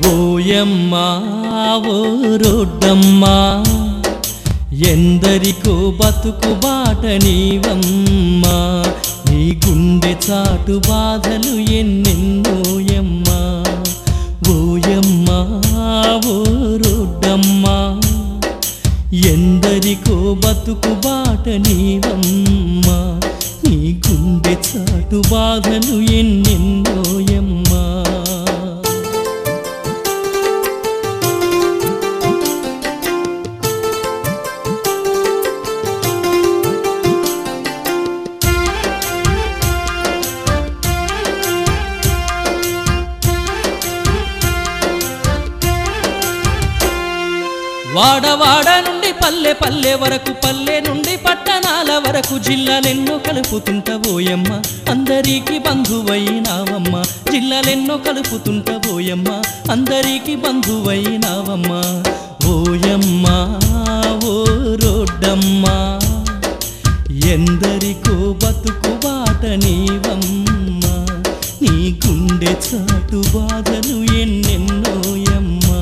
ఓయమ్మా ఓ రోడ్డమ్మా ఎందరికో బతుకు బాట నీవమ్మా నీ గుండె చాటు బాధలు ఎన్నెన్నోయమ్మా ఓయమ్మా ఓ రోడ్డమ్మా ఎందరికో బతుకు బాట నీవమ్మా నీ గుండె చాటు బాధలు ఎన్నెన్నోయమ్మా వాడవాడ నుండి పల్లె పల్లె వరకు పల్లె నుండి పట్టణాల వరకు జిల్లాలెన్నో కలుపుతుంటబోయమ్మ అందరికీ బంధువైనావమ్మ జిల్లాలెన్నో కలుపుతుంటబోయమ్మ అందరికీ బంధువైనావమ్మ ఓయమ్మ ఓ రోడ్డమ్మా ఎందరికో బతుకు బాట నీవమ్మా నీ గుండె చాటు బాధలు ఎన్నెన్నోయమ్మా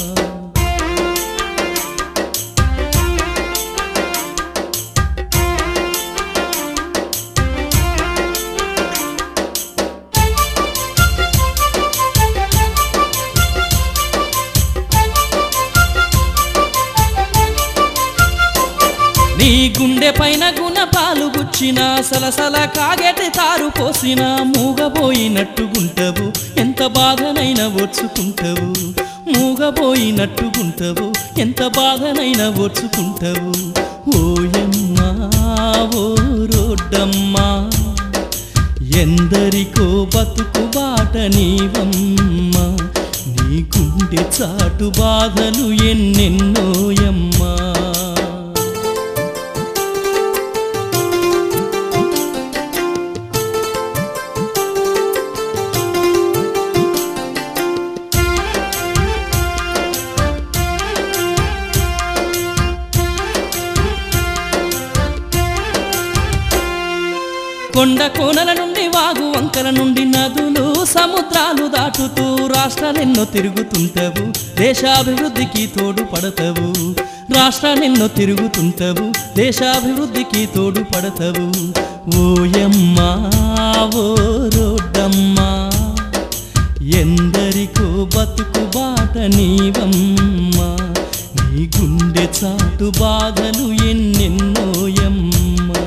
నీ గుండె పైన గుణ పాలు గుచ్చిన సలసల కాగెటి తారు పోసిన మూగబోయినట్టుగుంటవు ఎంత బాధనైనా ఓర్చుకుంటవు మూగబోయినట్టుగుంటవు ఎంత బాధనైనా ఓర్చుకుంటవు ఓయమ్మా ఓ రోడ్డమ్మా ఎందరికో బతుకు బాట నీవమ్మా నీ గుండె చాటు బాధలు ఎన్నెన్నోయమ్మా కొండ కోనల నుండి వాగు వంకల నుండి నదులు సముద్రాలు దాటుతూ రాష్ట్రాలెన్నో తిరుగుతుంటవు దేశాభివృద్ధికి తోడు పడతవు రాష్ట్రాలెన్నో తిరుగుతుంటవు దేశాభివృద్ధికి తోడు పడతవు ఓయమ్మా ఓ రోడ్డమ్మా ఎందరికో బతుకు బాట నీవమ్మా నీ గుండె చాటు బాధలు ఎన్నెన్నోయమ్మా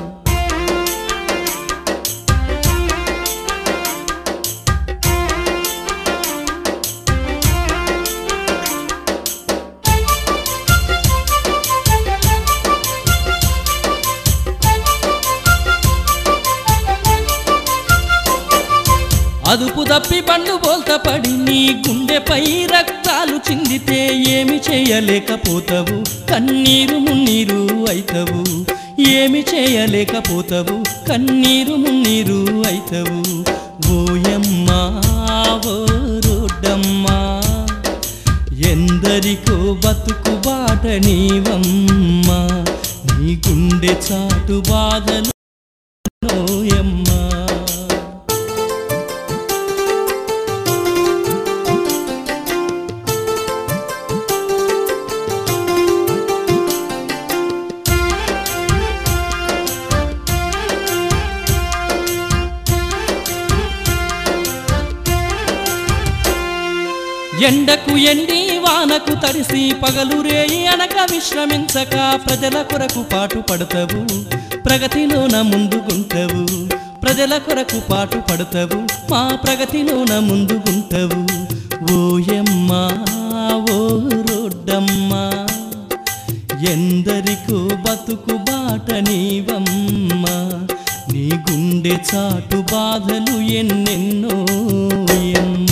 అదుపు తప్పి బండు బోల్త పడి నీ గుండెపై రక్తాలు చిందితే ఏమి చేయలేకపోతావు కన్నీరు మున్నీరు అయితవు ఏమి చేయలేకపోతావు కన్నీరు మున్నీరు అయితవు ఓయమ్మా ఓ రోడ్డమ్మా ఎందరికో బతుకు బాట నీవమ్మా నీ గుండె చాటు బాధలు నోయమ్మా ఎండకు ఎండి వానకు తడిసి పగలు రేయి అనక విశ్రమించక ప్రజల కొరకు పాటు పడతవు ప్రగతిలోన ముందుగుంటవు ప్రజల కొరకు పాటు పడతవు మా ప్రగతిలోన ముందుగుంటవు ఓయమ్మా ఓ రోడ్డమ్మా ఎందరికో బతుకు బాట నీవమ్మా నీ గుండె చాటు బాధలు ఎన్నెన్నో ఎమ్మా